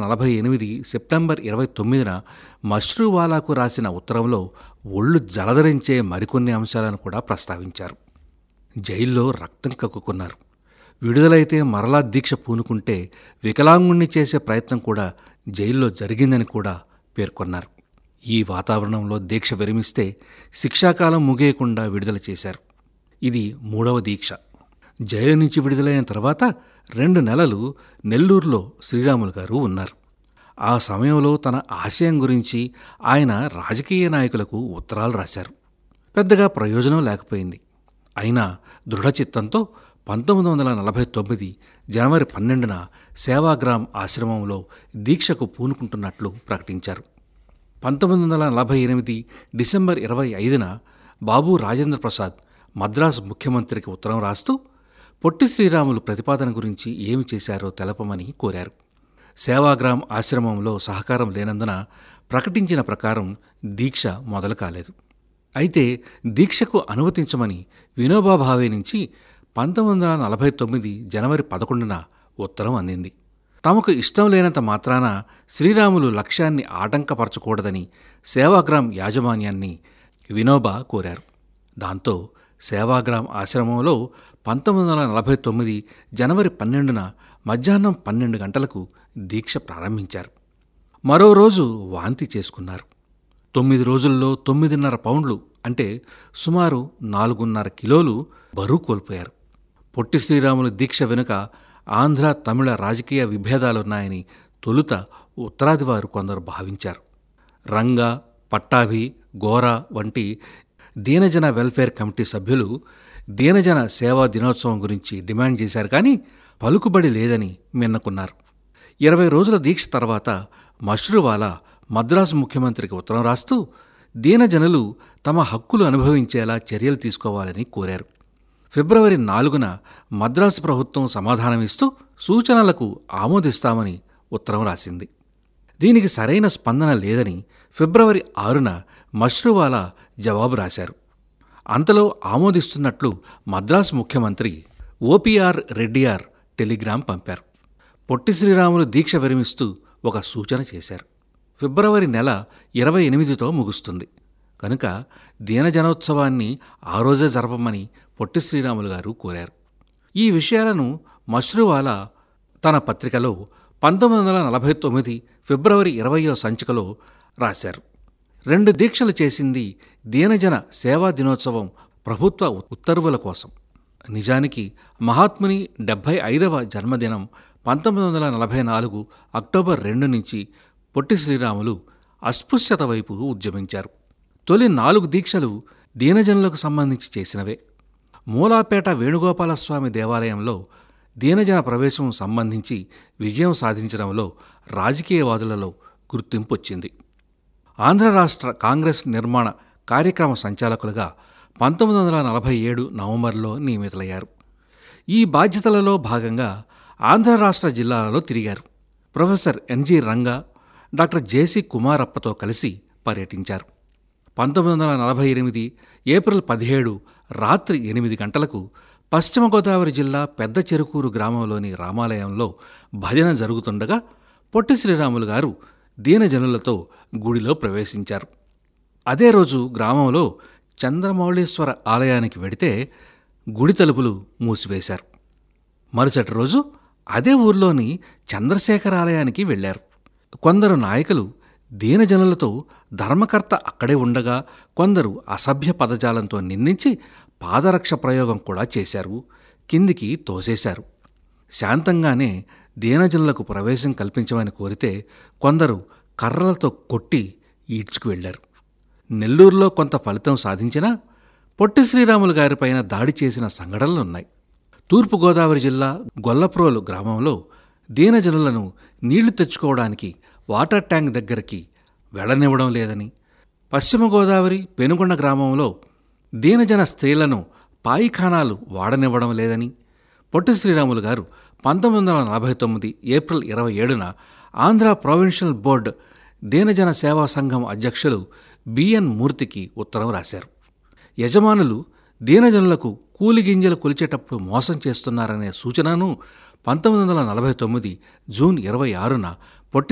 నలభై ఎనిమిది సెప్టెంబర్ ఇరవై తొమ్మిదిన మష్రూవాలాకు రాసిన ఉత్తరంలో ఒళ్ళు జలధరించే మరికొన్ని అంశాలను కూడా ప్రస్తావించారు జైల్లో రక్తం కక్కుకున్నారు విడుదలైతే మరలా దీక్ష పూనుకుంటే వికలాంగుణ్ణి చేసే ప్రయత్నం కూడా జైల్లో జరిగిందని కూడా పేర్కొన్నారు ఈ వాతావరణంలో దీక్ష విరమిస్తే శిక్షాకాలం ముగియకుండా విడుదల చేశారు ఇది మూడవ దీక్ష జైలు నుంచి విడుదలైన తర్వాత రెండు నెలలు నెల్లూరులో శ్రీరాములు గారు ఉన్నారు ఆ సమయంలో తన ఆశయం గురించి ఆయన రాజకీయ నాయకులకు ఉత్తరాలు రాశారు పెద్దగా ప్రయోజనం లేకపోయింది అయినా దృఢచిత్తంతో పంతొమ్మిది వందల నలభై తొమ్మిది జనవరి పన్నెండున సేవాగ్రామ్ ఆశ్రమంలో దీక్షకు పూనుకుంటున్నట్లు ప్రకటించారు పంతొమ్మిది వందల నలభై ఎనిమిది డిసెంబర్ ఇరవై ఐదున బాబు రాజేంద్ర ప్రసాద్ మద్రాసు ముఖ్యమంత్రికి ఉత్తరం రాస్తూ పొట్టి శ్రీరాములు ప్రతిపాదన గురించి ఏమి చేశారో తెలపమని కోరారు సేవాగ్రామ్ ఆశ్రమంలో సహకారం లేనందున ప్రకటించిన ప్రకారం దీక్ష మొదలు కాలేదు అయితే దీక్షకు అనుమతించమని వినోబా భావే నుంచి పంతొమ్మిది వందల నలభై తొమ్మిది జనవరి పదకొండున ఉత్తరం అందింది తమకు ఇష్టం లేనంత మాత్రాన శ్రీరాములు లక్ష్యాన్ని ఆటంకపరచకూడదని సేవాగ్రామ్ యాజమాన్యాన్ని వినోబా కోరారు దాంతో సేవాగ్రామ్ ఆశ్రమంలో పంతొమ్మిది వందల నలభై తొమ్మిది జనవరి పన్నెండున మధ్యాహ్నం పన్నెండు గంటలకు దీక్ష ప్రారంభించారు మరో రోజు వాంతి చేసుకున్నారు తొమ్మిది రోజుల్లో తొమ్మిదిన్నర పౌండ్లు అంటే సుమారు నాలుగున్నర కిలోలు బరువు కోల్పోయారు పొట్టి శ్రీరాములు దీక్ష వెనుక ఆంధ్ర తమిళ రాజకీయ విభేదాలున్నాయని తొలుత ఉత్తరాది వారు కొందరు భావించారు రంగా పట్టాభి గోరా వంటి దీనజన వెల్ఫేర్ కమిటీ సభ్యులు దీనజన సేవా దినోత్సవం గురించి డిమాండ్ చేశారు కానీ పలుకుబడి లేదని మిన్నకున్నారు ఇరవై రోజుల దీక్ష తర్వాత మష్రూవాలా మద్రాసు ముఖ్యమంత్రికి ఉత్తరం రాస్తూ దీనజనులు తమ హక్కులు అనుభవించేలా చర్యలు తీసుకోవాలని కోరారు ఫిబ్రవరి నాలుగున మద్రాసు ప్రభుత్వం సమాధానమిస్తూ సూచనలకు ఆమోదిస్తామని ఉత్తరం రాసింది దీనికి సరైన స్పందన లేదని ఫిబ్రవరి ఆరున మష్రూవాలా జవాబు రాశారు అంతలో ఆమోదిస్తున్నట్లు మద్రాసు ముఖ్యమంత్రి ఓపీఆర్ రెడ్డియార్ టెలిగ్రాం పంపారు పొట్టి శ్రీరాములు దీక్ష విరమిస్తూ ఒక సూచన చేశారు ఫిబ్రవరి నెల ఇరవై ఎనిమిదితో ముగుస్తుంది కనుక దీనజనోత్సవాన్ని ఆ రోజే జరపమని పొట్టి శ్రీరాములు గారు కోరారు ఈ విషయాలను మష్రూవాలా తన పత్రికలో పంతొమ్మిది వందల నలభై తొమ్మిది ఫిబ్రవరి ఇరవయో సంచికలో రాశారు రెండు దీక్షలు చేసింది దీనజన సేవా దినోత్సవం ప్రభుత్వ ఉత్తర్వుల కోసం నిజానికి మహాత్ముని డెబ్భై ఐదవ జన్మదినం పంతొమ్మిది వందల నలభై నాలుగు అక్టోబర్ రెండు నుంచి పొట్టి శ్రీరాములు అస్పృశ్యత వైపు ఉద్యమించారు తొలి నాలుగు దీక్షలు దీనజనులకు సంబంధించి చేసినవే మూలాపేట వేణుగోపాలస్వామి దేవాలయంలో దీనజన ప్రవేశం సంబంధించి విజయం సాధించడంలో రాజకీయవాదులలో గుర్తింపు వచ్చింది ఆంధ్ర రాష్ట్ర కాంగ్రెస్ నిర్మాణ కార్యక్రమ సంచాలకులుగా పంతొమ్మిది వందల నలభై ఏడు నవంబర్లో నియమితులయ్యారు ఈ బాధ్యతలలో భాగంగా ఆంధ్ర రాష్ట్ర జిల్లాలలో తిరిగారు professor N G Ranga doctor J C కుమారప్పతో కలిసి పర్యటించారు పంతొమ్మిది వందల నలభై ఎనిమిది ఏప్రిల్ పదిహేడు రాత్రి ఎనిమిది గంటలకు పశ్చిమ గోదావరి జిల్లా పెద్ద చెరుకూరు గ్రామంలోని రామాలయంలో భజన జరుగుతుండగా పొట్టి శ్రీరాములు గారు దీనజనులతో గుడిలో ప్రవేశించారు అదే రోజు గ్రామంలో చంద్రమౌళీశ్వర ఆలయానికి వెడితే గుడి తలుపులు మూసివేశారు మరుసటి రోజు అదే ఊర్లోని చంద్రశేఖర ఆలయానికి వెళ్లారు కొందరు నాయకులు దీనజనులతో ధర్మకర్త అక్కడే ఉండగా కొందరు అసభ్య పదజాలంతో నిందించి పాదరక్ష ప్రయోగం కూడా చేశారు కిందికి తోసేశారు శాంతంగానే దీనజనులకు ప్రవేశం కల్పించమని కోరితే కొందరు కర్రలతో కొట్టి ఈడ్చుకు వెళ్లారు నెల్లూరులో కొంత ఫలితం సాధించినా పొట్టి శ్రీరాములు గారిపైన దాడి చేసిన సంఘటనలున్నాయి తూర్పుగోదావరి జిల్లా గొల్లప్రోలు గ్రామంలో దీనజనులను నీళ్లు తెచ్చుకోవడానికి వాటర్ ట్యాంక్ దగ్గరికి వెళ్ళనివ్వడం లేదని పశ్చిమ గోదావరి పెనుగొండ గ్రామంలో దీనజన స్త్రీలను పాయిఖానాలు వాడనివ్వడం లేదని పొట్టి శ్రీరాములు గారు పంతొమ్మిది వందల నలభై తొమ్మిది ఏప్రిల్ ఇరవై ఏడున ఆంధ్ర ప్రొవిన్షియల్ బోర్డు దీనజన సేవా సంఘం అధ్యక్షులు బిఎన్ మూర్తికి ఉత్తరం రాశారు యజమానులు దీనజనులకు కూలి గింజలు కొలిచేటప్పుడు మోసం చేస్తున్నారనే సూచనను పంతొమ్మిది వందల నలభై తొమ్మిది జూన్ ఇరవై ఆరున